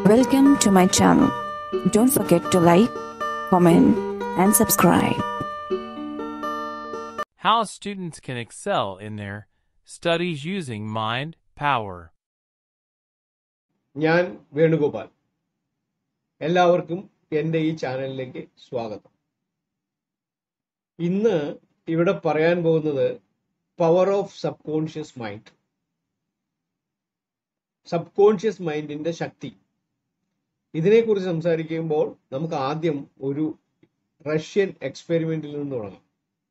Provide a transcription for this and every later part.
Welcome to my channel. Don't forget to like, comment, and subscribe. How students can excel in their studies using mind power. ഞാൻ വേണുഗോപാൽ എല്ലാവർക്കും എൻ്റെ ഈ ചാനലിലേക്ക് സ്വാഗതം ഇന്ന് ഇവിടെ പറയാൻ പോകുന്നത് power of subconscious mind subconscious മൈൻഡിന്റെ ശക്തി ഇതിനെക്കുറിച്ച് സംസാരിക്കുമ്പോൾ നമുക്ക് ആദ്യം ഒരു റഷ്യൻ എക്സ്പെരിമെന്റിൽ നിന്ന് തുടങ്ങാം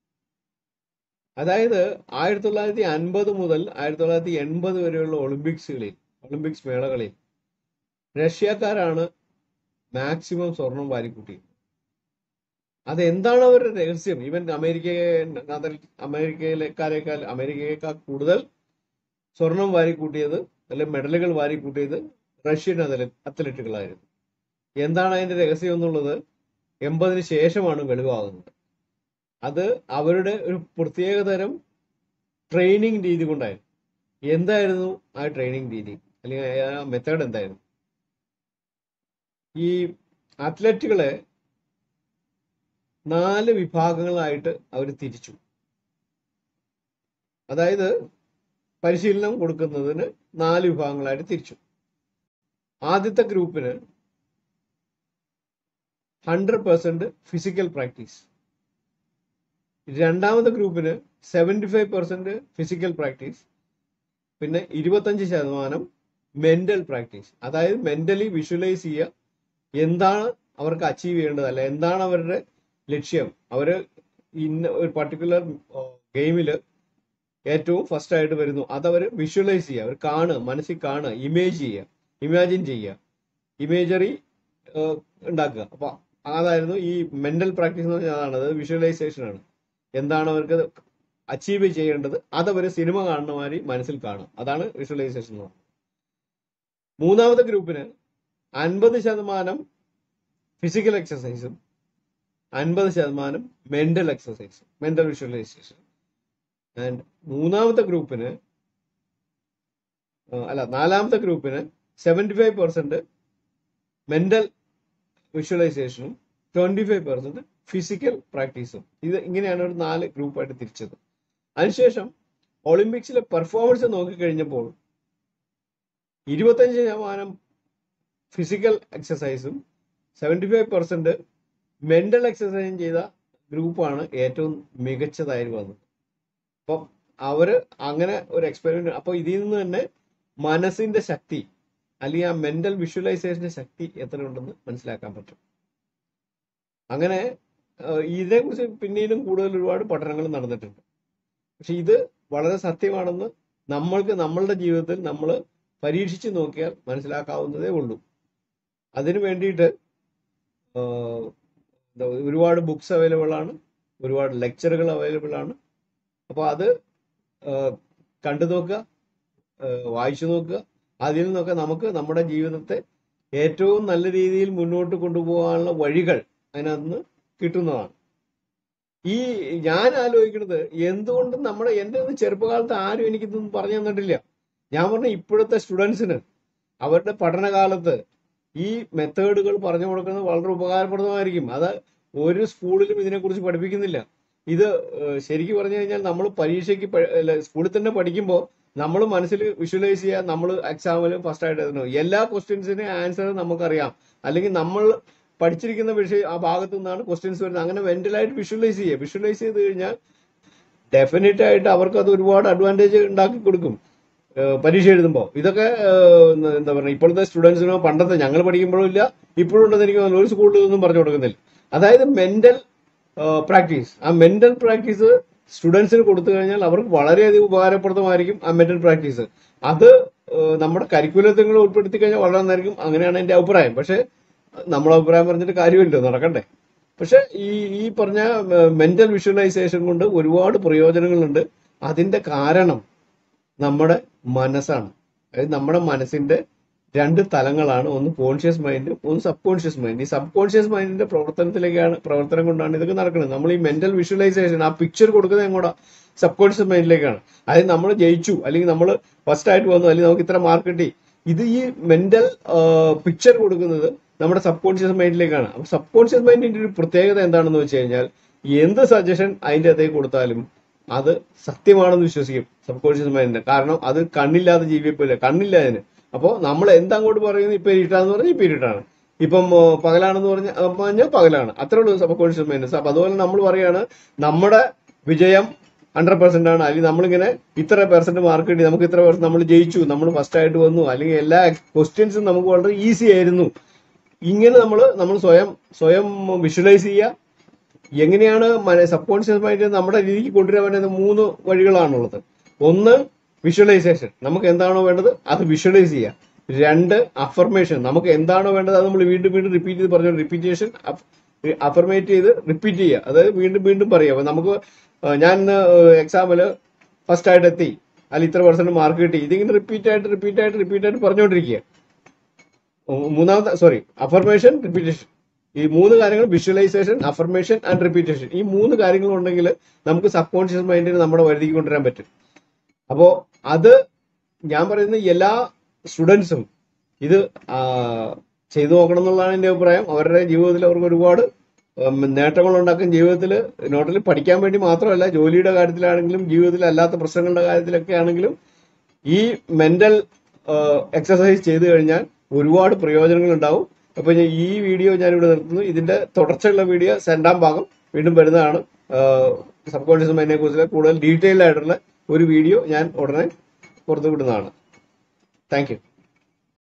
അതായത് ആയിരത്തി തൊള്ളായിരത്തി അൻപത് മുതൽ ആയിരത്തി തൊള്ളായിരത്തി എൺപത് വരെയുള്ള ഒളിമ്പിക്സുകളിൽ ഒളിമ്പിക്സ് മേളകളിൽ റഷ്യക്കാരാണ് മാക്സിമം സ്വർണം വാരിക്കൂട്ടിയത് അതെന്താണ് അവരുടെ രഹസ്യം ഈവൻ അമേരിക്കയെ അതിൽ അമേരിക്കയിലേക്കാരേക്കാൾ അമേരിക്കയേക്കാൾ കൂടുതൽ സ്വർണം വാരിക്കൂട്ടിയത് അല്ലെങ്കിൽ മെഡലുകൾ വാരിക്കൂട്ടിയത് റഷ്യൻ അത്ല- അത്ലറ്റുകളായിരുന്നു എന്താണ് അതിന്റെ രഹസ്യം എന്നുള്ളത് എൺപതിന് ശേഷമാണ് വെളിവാകുന്നത് അത് അവരുടെ ഒരു പ്രത്യേകതരം ട്രെയിനിങ് രീതി കൊണ്ടായിരുന്നു എന്തായിരുന്നു ആ ട്രെയിനിങ് രീതി അല്ലെങ്കിൽ ആ മെത്തേഡ് എന്തായിരുന്നു ഈ അത്ലറ്റുകളെ നാല് വിഭാഗങ്ങളായിട്ട് അവർ തിരിച്ചു അതായത് പരിശീലനം കൊടുക്കുന്നതിന് നാല് വിഭാഗങ്ങളായിട്ട് തിരിച്ചു ആദ്യത്തെ ഗ്രൂപ്പിന് ഹൺഡ്രഡ് പെർസെന്റ് ഫിസിക്കൽ പ്രാക്ടീസ് രണ്ടാമത്തെ ഗ്രൂപ്പിന് seventy five percent physical practice പിന്നെ ഇരുപത്തഞ്ച് ശതമാനം മെന്റൽ പ്രാക്ടീസ് അതായത് മെന്റലി വിഷ്വലൈസ് ചെയ്യുക എന്താണ് അവർക്ക് അച്ചീവ് ചെയ്യേണ്ടത് അല്ല എന്താണ് അവരുടെ ലക്ഷ്യം അവര് ഇന്ന ഒരു പർട്ടിക്കുലർ ഗെയിമിൽ ഏറ്റവും ഫസ്റ്റ് ആയിട്ട് വരുന്നു അതവർ വിഷ്വലൈസ് ചെയ്യുക അവർ കാണുക മനസ്സിൽ കാണുക ഇമേജ് ചെയ്യുക ഇമാജിൻ ചെയ്യുക ഇമേജറി ഉണ്ടാക്കുക അപ്പൊ അതായിരുന്നു ഈ മെന്റൽ പ്രാക്ടീസ് എന്ന് പറഞ്ഞാൽ അതാണ് അത് വിഷ്വലൈസേഷൻ ആണ് എന്താണ് അവർക്ക് അച്ചീവ് ചെയ്യേണ്ടത് അതവർ സിനിമ കാണുന്ന മാതിരി മനസ്സിൽ കാണും അതാണ് വിഷ്വലൈസേഷൻ എന്ന് പറയുന്നത് മൂന്നാമത്തെ ഗ്രൂപ്പിന് അൻപത് ശതമാനം ഫിസിക്കൽ എക്സസൈസും അൻപത് ശതമാനം mental exercise mental visualisation and മൂന്നാമത്തെ ഗ്രൂപ്പിന് അല്ല നാലാമത്തെ ഗ്രൂപ്പിന് സെവൻറ്റി ഫൈവ് പെർസെന്റ് മെന്റൽ വിഷ്വലൈസേഷനും ട്വന്റി ഫൈവ് പെർസെന്റ് ഫിസിക്കൽ പ്രാക്ടീസും ഇത് ഇങ്ങനെയാണ് ഒരു നാല് ഗ്രൂപ്പായിട്ട് തിരിച്ചത് അതിനുശേഷം ഒളിമ്പിക്സിലെ പെർഫോമൻസ് നോക്കിക്കഴിഞ്ഞപ്പോൾ ഇരുപത്തഞ്ച് ശതമാനം ഫിസിക്കൽ എക്സസൈസും സെവൻറ്റി ഫൈവ് പെർസെന്റ് മെന്റൽ എക്സസൈസും ചെയ്ത ഗ്രൂപ്പാണ് ഏറ്റവും മികച്ചതായി വന്നത് അപ്പം അവര് അങ്ങനെ ഒരു എക്സ്പെരിമെന്റ് അപ്പൊ ഇതിൽ നിന്ന് തന്നെ മനസ്സിന്റെ ശക്തി അല്ലെങ്കിൽ ആ മെന്റൽ വിഷ്വലൈസേഷന്റെ ശക്തി എത്ര ഉണ്ടെന്ന് മനസ്സിലാക്കാൻ പറ്റും അങ്ങനെ ഏഹ്, ഇതിനെക്കുറിച്ച് പിന്നീടും കൂടുതൽ ഒരുപാട് പഠനങ്ങൾ നടന്നിട്ടുണ്ട് പക്ഷെ ഇത് വളരെ സത്യമാണെന്ന് നമ്മൾക്ക് നമ്മളുടെ ജീവിതത്തിൽ നമ്മൾ പരീക്ഷിച്ച് നോക്കിയാൽ മനസ്സിലാക്കാവുന്നതേ ഉള്ളൂ അതിനു വേണ്ടിയിട്ട് ആഹ്, എന്താ ഒരുപാട് ബുക്സ് അവൈലബിൾ ആണ് ഒരുപാട് ലെക്ചറുകൾ അവൈലബിൾ ആണ് അപ്പോൾ അത് ആഹ്, കണ്ടു നോക്കുക ആഹ്, വായിച്ചു നോക്കുക അതിൽ നിന്നൊക്കെ നമുക്ക് നമ്മുടെ ജീവിതത്തെ ഏറ്റവും നല്ല രീതിയിൽ മുന്നോട്ട് കൊണ്ടുപോകാനുള്ള വഴികൾ അതിനകത്ത് നിന്ന് കിട്ടുന്നതാണ് ഈ ഞാൻ ആലോചിക്കുന്നത് എന്തുകൊണ്ട് നമ്മുടെ എൻ്റെ ഒന്നും ചെറുപ്പകാലത്ത് ആരും എനിക്കിതൊന്നും പറഞ്ഞു തന്നിട്ടില്ല ഞാൻ പറഞ്ഞ ഇപ്പോഴത്തെ സ്റ്റുഡൻസിന് അവരുടെ പഠനകാലത്ത് ഈ മെത്തേഡുകൾ പറഞ്ഞു കൊടുക്കുന്നത് വളരെ ഉപകാരപ്രദമായിരിക്കും അത് ഒരു സ്കൂളിലും ഇതിനെക്കുറിച്ച് പഠിപ്പിക്കുന്നില്ല ഇത് ഏഹ്, ശരിക്കും പറഞ്ഞു കഴിഞ്ഞാൽ നമ്മൾ പരീക്ഷയ്ക്ക് പ- അല്ല, സ്കൂളിൽ തന്നെ പഠിക്കുമ്പോൾ നമ്മൾ മനസ്സിൽ വിഷ്വലൈസ് ചെയ്യുക നമ്മൾ എക്സാമിൽ ഫസ്റ്റ് ആയിട്ട് എഴുതണം എല്ലാ ക്വസ്റ്റ്യൻസിന് ആൻസർ നമുക്കറിയാം അല്ലെങ്കിൽ നമ്മൾ പഠിച്ചിരിക്കുന്ന വിഷയം ആ ഭാഗത്തു നിന്നാണ് ക്വസ്റ്റ്യൻസ് വരുന്നത് അങ്ങനെ മെന്റലായിട്ട് വിഷ്വലൈസ് ചെയ്യുക വിഷ്വലൈസ് ചെയ്ത് കഴിഞ്ഞാൽ ഡെഫിനറ്റ് ആയിട്ട് അവർക്ക് അത് ഒരുപാട് അഡ്വാൻറ്റേജ് ഉണ്ടാക്കി കൊടുക്കും ഏഹ് പരീക്ഷ എഴുതുമ്പോൾ ഇതൊക്കെ ഏഹ് എന്താ പറയുക ഇപ്പോഴത്തെ സ്റ്റുഡൻസിനോ പണ്ടത്തെ ഞങ്ങൾ പഠിക്കുമ്പോഴും ഇല്ല ഇപ്പോഴും ഉണ്ടെന്ന് എനിക്ക് തോന്നുന്നു ഒരു സ്കൂളിൽ ഒന്നും പറഞ്ഞു കൊടുക്കുന്നില്ല അതായത് മെന്റൽ പ്രാക്ടീസ് ആ മെന്റൽ പ്രാക്ടീസ് സ്റ്റുഡൻസിന് കൊടുത്തു കഴിഞ്ഞാൽ അവർക്ക് വളരെയധികം ഉപകാരപ്രദമായിരിക്കും ആ മെന്റൽ പ്രാക്ടീസ് അത് ഏഹ് നമ്മുടെ കരിക്കുലത്തിൽ കൂടെ ഉൾപ്പെടുത്തി കഴിഞ്ഞാൽ വളരെ നന്നായിരിക്കും അങ്ങനെയാണ് എൻ്റെ അഭിപ്രായം പക്ഷേ നമ്മളെ അഭിപ്രായം പറഞ്ഞിട്ട് കാര്യമില്ല നടക്കണ്ടേ പക്ഷെ ഈ ഈ പറഞ്ഞ മെന്റൽ വിഷ്വലൈസേഷൻ കൊണ്ട് ഒരുപാട് പ്രയോജനങ്ങളുണ്ട് അതിന്റെ കാരണം നമ്മുടെ മനസ്സാണ് അതായത് നമ്മുടെ മനസ്സിന്റെ രണ്ട് തലങ്ങളാണ് ഒന്ന് കോൺഷ്യസ് മൈൻഡ് ഒന്ന് സബ് കോൺഷ്യസ് മൈൻഡ് ഈ സബ് കോൺഷ്യസ് മൈൻഡിന്റെ പ്രവർത്തനത്തിലേക്കാണ് പ്രവർത്തനം കൊണ്ടാണ് ഇതൊക്കെ നടക്കുന്നത് നമ്മൾ ഈ മെന്റൽ വിഷ്വലൈസേഷൻ ആ പിക്ചർ കൊടുക്കുന്നത് എങ്ങോട്ടാ സബ് കോൺഷ്യസ് മൈൻഡിലേക്കാണ് അതായത് നമ്മൾ ജയിച്ചു അല്ലെങ്കിൽ നമ്മൾ ഫസ്റ്റ് ആയിട്ട് വന്നു അല്ലെങ്കിൽ നമുക്ക് ഇത്ര മാർക്ക് കിട്ടി ഇത് ഈ മെന്റൽ പിക്ചർ കൊടുക്കുന്നത് നമ്മുടെ സബ് കോൺഷ്യസ് മൈൻഡിലേക്കാണ് അപ്പൊ സബ് കോൺഷ്യസ് മൈൻഡിന്റെ ഒരു പ്രത്യേകത എന്താണെന്ന് വെച്ച് കഴിഞ്ഞാൽ എന്ത് സജഷൻ അതിന്റെ അകത്തേക്ക് കൊടുത്താലും അത് സത്യമാണെന്ന് വിശ്വസിക്കും സബ് കോൺഷ്യസ് മൈൻഡിന് കാരണം അത് കണ്ണില്ലാതെ ജീവിയപ്പോലെ കണ്ണില്ല അതിന് അപ്പോൾ നമ്മൾ എന്തങ്ങോട്ട് പറയുന്നത് ഇപ്പൊ ഇരുട്ടാന്ന് പറഞ്ഞാൽ ഇപ്പൊ ഇരുട്ടാണ് ഇപ്പം ആ, പകലാണെന്ന് പറഞ്ഞ പറഞ്ഞാൽ പകലാണ് അത്രേ ഉള്ളൂ സബ് കോൺഷ്യസ് മൈൻഡ് അപ്പൊ അതുപോലെ നമ്മൾ പറയാണ് നമ്മുടെ വിജയം ഹൺഡ്രഡ് പെർസെന്റ് ആണ് അല്ലെങ്കിൽ നമ്മളിങ്ങനെ ഇത്ര പെർസെന്റ് മാർക്ക് കിട്ടി നമുക്ക് ഇത്ര പെർസെന്റ് നമ്മൾ ജയിച്ചു നമ്മൾ ഫസ്റ്റ് ആയിട്ട് വന്നു അല്ലെങ്കിൽ എല്ലാ ക്വസ്റ്റ്യൻസും നമുക്ക് വളരെ ഈസി ആയിരുന്നു ഇങ്ങനെ നമ്മൾ നമ്മൾ സ്വയം സ്വയം വിഷ്വലൈസ് ചെയ്യുക എങ്ങനെയാണ് സബ് കോൺഷ്യസ് മൈൻഡ് നമ്മുടെ രീതിക്ക് കൊണ്ടുവരാൻ പറ്റുന്ന മൂന്ന് വഴികളാണുള്ളത് ഒന്ന് വിഷ്വലൈസേഷൻ നമുക്ക് എന്താണോ വേണ്ടത് അത് വിഷ്വലൈസ് ചെയ്യുക രണ്ട് അഫർമേഷൻ നമുക്ക് എന്താണോ വേണ്ടത് അത് നമ്മൾ വീണ്ടും വീണ്ടും റിപ്പീറ്റ് ചെയ്ത് പറഞ്ഞു റിപ്പീറ്റേഷൻ അഫർമേറ്റ് ചെയ്ത് റിപ്പീറ്റ് ചെയ്യുക അതായത് വീണ്ടും വീണ്ടും പറയുക അപ്പൊ നമുക്ക് ആ, ഞാൻ എക്സാമില് ഫസ്റ്റ് ആയിട്ട് എത്തി അല്ലെങ്കിൽ ഇത്ര പെർസെന്റ് മാർക്ക് കിട്ടി ഇതിങ്ങനെ റിപ്പീറ്റ് ആയിട്ട് റിപ്പീറ്റ് ആയിട്ട് റിപ്പീറ്റ് ആയിട്ട് പറഞ്ഞുകൊണ്ടിരിക്കുക മൂ- മൂന്നാമത്തെ സോറി അഫർമേഷൻ റിപ്പീറ്റേഷൻ ഈ മൂന്ന് കാര്യങ്ങൾ വിഷ്വലൈസേഷൻ അഫർമേഷൻ ആൻഡ് റിപ്പീറ്റേഷൻ ഈ മൂന്ന് കാര്യങ്ങൾ ഉണ്ടെങ്കിൽ നമുക്ക് സബ് കോൺഷ്യസ് മൈൻഡിന് നമ്മുടെ വഴിക്ക് കൊണ്ടുവരാൻ പറ്റും അപ്പോ അത് ഞാൻ പറയുന്ന എല്ലാ സ്റ്റുഡൻസും ഇത് ആ, ചെയ്തു നോക്കണം എന്നുള്ളതാണ് എന്റെ അഭിപ്രായം അവരുടെ ജീവിതത്തിൽ അവർക്ക് ഒരുപാട് നേട്ടങ്ങൾ ഉണ്ടാക്കും ജീവിതത്തിൽ നോട്ടിൽ പഠിക്കാൻ വേണ്ടി മാത്രമല്ല ജോലിയുടെ കാര്യത്തിലാണെങ്കിലും ജീവിതത്തിൽ അല്ലാത്ത പ്രശ്നങ്ങളുടെ കാര്യത്തിലൊക്കെ ആണെങ്കിലും ഈ മെന്റൽ എക്സസൈസ് ചെയ്തു കഴിഞ്ഞാൽ ഒരുപാട് പ്രയോജനങ്ങൾ ഉണ്ടാവും അപ്പൊ ഞാൻ ഈ വീഡിയോ ഞാൻ ഇവിടെ നിർത്തുന്നു ഇതിന്റെ തുടർച്ചയുള്ള വീഡിയോ രണ്ടാം ഭാഗം വീണ്ടും വരുന്നതാണ് സബ് കോൺഷ്യസ് മൈൻഡിനെ കുറിച്ചുള്ള കൂടുതൽ ഡീറ്റെയിൽ ആയിട്ടുള്ള ഒരു വീഡിയോ ഞാൻ ഉടനെ പുറത്തു വിടുന്നതാണ് താങ്ക് യു